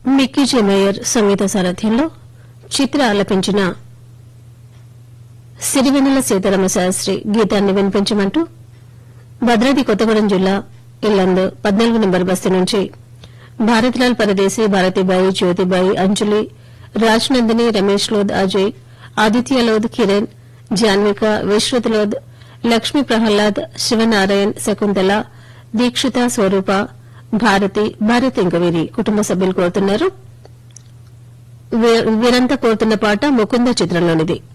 Mickey జే mayor సంగీత సారథ్యంలో చిత్ర ఆలపించిన సిరివెన్నెల సీతారామ శాస్త్రి గీతాన్ని వినిపించమంటూ భద్రాద్రి కొత్తగూడెం జిల్లా ఇల్లందు పద్నాలుగు నెంబర్ బస్తీ నుంచి భారతిలాల్ పరదేశి భారతిబాయి జ్యోతిబాయి అంజలి రాజ్నందిని రమేష్ లోద్ అజయ్ ఆదిత్య లోద్ కిరణ్ జాన్విక విశ్రుత్ లోద్ లక్ష్మీ ప్రహ్లాద్ శివనారాయణ్ శకుంతల దీక్షిత స్వరూప భారతి భారతి ఇంక వీరి కుటుంబ సభ్యులు కోరుతున్నారు వీ- వీరంతా కోరుతున్న పాట ముకుంద చిత్రంలోనిది